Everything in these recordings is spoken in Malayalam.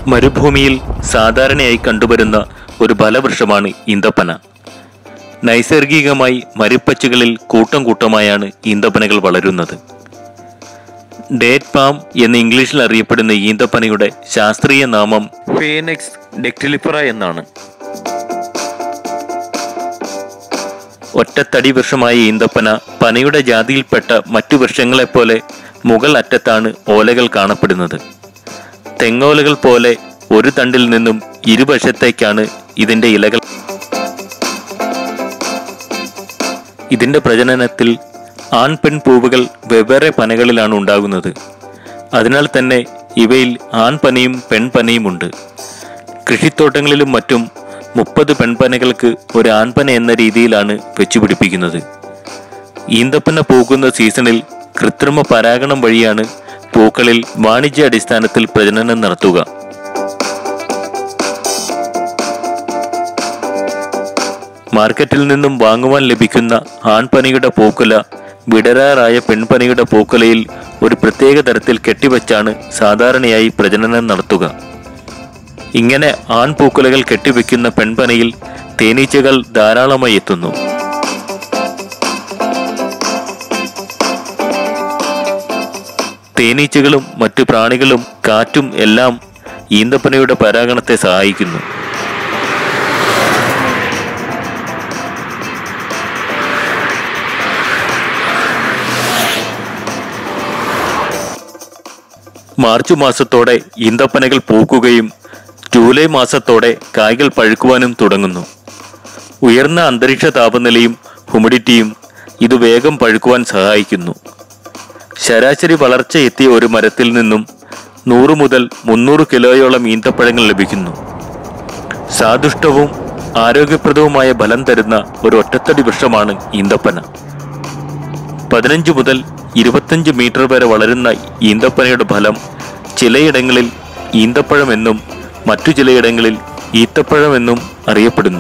മരുഭൂമിയിൽ സാധാരണയായി കണ്ടുവരുന്ന ഒരു ഫലവൃക്ഷമാണ് ഈന്തപ്പന നൈസർഗികമായി മരുപ്പച്ചകളിൽ കൂട്ടം കൂട്ടമായാണ് ഈന്തപ്പനകൾ വളരുന്നത് ഡേറ്റ് പാം എന്ന് ഇംഗ്ലീഷിൽ അറിയപ്പെടുന്ന ഈന്തപ്പനയുടെ ശാസ്ത്രീയ നാമം ഫേനെക്സ് ഡെക്ടിലിഫറ എന്നാണ് ഒറ്റത്തടി വൃക്ഷമായ ഈന്തപ്പന പനയുടെ ജാതിയിൽപ്പെട്ട മറ്റു വൃക്ഷങ്ങളെപ്പോലെ മുകൾ അറ്റത്താണ് ഓലകൾ കാണപ്പെടുന്നത് തെങ്ങോലകൾ പോലെ ഒരു തണ്ടിൽ നിന്നും ഇരുവശത്തേക്കാണ് ഇതിന്റെ ഇലകൾ ഇതിന്റെ പ്രജനനത്തിൽ ആൺ പെൺ പൂവുകൾ വെവ്വേറെ പനകളിലാണ് ഉണ്ടാകുന്നത് അതിനാൽ തന്നെ ഇവയിൽ ആൺപനയും പെൺപനയുമുണ്ട് കൃഷിത്തോട്ടങ്ങളിലും മറ്റും മുപ്പത് പെൺപനകൾക്ക് ഒരു ആൺപന എന്ന രീതിയിലാണ് വെച്ചുപിടിപ്പിക്കുന്നത് ഈന്തപ്പന പൂക്കുന്ന സീസണിൽ കൃത്രിമ പരാഗണം വഴിയാണ് പൂക്കളിൽ വാണിജ്യ അടിസ്ഥാനത്തിൽ പ്രജനനം നടത്തുക മാർക്കറ്റിൽ നിന്നും വാങ്ങുവാൻ ലഭിക്കുന്ന ആൺപനിയുടെ പൂക്കുല വിടരാറായ പെൺപനിയുടെ പൂക്കുലയിൽ ഒരു പ്രത്യേക തരത്തിൽ കെട്ടിവച്ചാണ് സാധാരണയായി പ്രജനനം നടത്തുക ഇങ്ങനെ ആൺപൂക്കുലകൾ കെട്ടിവെക്കുന്ന പെൺപനയിൽ തേനീച്ചകൾ ധാരാളമായി എത്തുന്നു തേനീച്ചകളും മറ്റു പ്രാണികളും കാറ്റും എല്ലാം ഈന്തപ്പനയുടെ പരാഗണത്തെ സഹായിക്കുന്നു മാർച്ച് മാസത്തോടെ ഈന്തപ്പനകൾ പൂക്കുകയും ജൂലൈ മാസത്തോടെ കായ്കൾ പഴുക്കുവാനും തുടങ്ങുന്നു ഉയർന്ന അന്തരീക്ഷ താപനിലയും ഹ്യൂമിഡിറ്റിയും ഇത് വേഗം പഴുക്കുവാൻ സഹായിക്കുന്നു ശരാശരി വളർച്ച എത്തിയ ഒരു മരത്തിൽ നിന്നും നൂറ് മുതൽ മുന്നൂറ് കിലോയോളം ഈന്തപ്പഴങ്ങൾ ലഭിക്കുന്നു സാദുഷ്ടവും ആരോഗ്യപ്രദവുമായ ഫലം തരുന്ന ഒരു ഒറ്റത്തടി വൃക്ഷമാണ് ഈന്തപ്പന പതിനഞ്ച് മുതൽ ഇരുപത്തഞ്ച് മീറ്റർ വരെ വളരുന്ന ഈന്തപ്പനയുടെ ഫലം ചിലയിടങ്ങളിൽ ഈന്തപ്പഴമെന്നും മറ്റു ചിലയിടങ്ങളിൽ ഈത്തപ്പഴമെന്നും അറിയപ്പെടുന്നു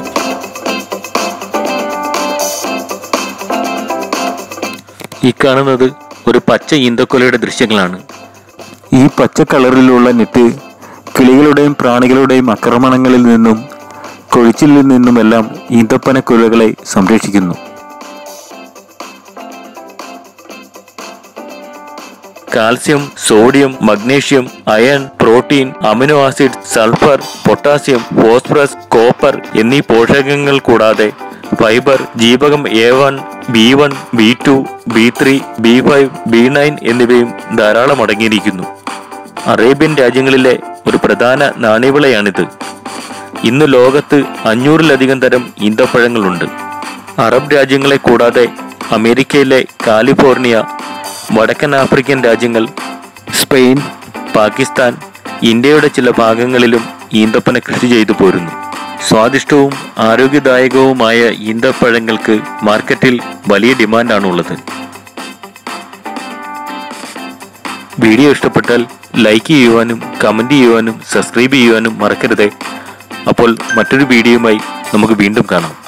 ഈ കാണുന്നത് ഒരു പച്ച ഈന്തക്കൊലയുടെ ദൃശ്യങ്ങളാണ് ഈ പച്ച കളറിലുള്ള നെറ്റ് കിളികളുടെയും പ്രാണികളുടെയും ആക്രമണങ്ങളിൽ നിന്നും കൊഴിച്ചിലിൽ നിന്നുമെല്ലാം ഈന്തപ്പനക്കുലകളെ സംരക്ഷിക്കുന്നു calcium sodium magnesium iron protein amino acid sulphur potassium phosphorus copper എന്നീ പോഷകങ്ങൾ കൂടാതെ ഫൈബർ ജീവകം A one B one B two B three B five B nine എന്നിവയും ധാരാളം അടങ്ങിയിരിക്കുന്നു അറേബ്യൻ രാജ്യങ്ങളിലെ ഒരു പ്രധാന നാണ്യവിളയാണിത് ഇന്ന് ലോകത്ത് അഞ്ഞൂറിലധികം തരം ഈന്തപ്പഴങ്ങളുണ്ട് അറബ് രാജ്യങ്ങളെ കൂടാതെ അമേരിക്കയിലെ കാലിഫോർണിയ വടക്കൻ ആഫ്രിക്കൻ രാജ്യങ്ങൾ സ്പെയിൻ പാകിസ്ഥാൻ ഇന്ത്യയുടെ ചില ഭാഗങ്ങളിലും ഈന്തപ്പന കൃഷി ചെയ്തു പോരുന്നു സ്വാദിഷ്ടവും ആരോഗ്യദായകവുമായ ഈന്തപ്പഴങ്ങൾക്ക് മാർക്കറ്റിൽ വലിയ ഡിമാൻഡാണുള്ളത് വീഡിയോ ഇഷ്ടപ്പെട്ടാൽ ലൈക്ക് ചെയ്യുവാനും കമൻറ്റ് ചെയ്യുവാനും സബ്സ്ക്രൈബ് ചെയ്യുവാനും മറക്കരുതേ അപ്പോൾ മറ്റൊരു വീഡിയോയുമായി നമുക്ക് വീണ്ടും കാണാം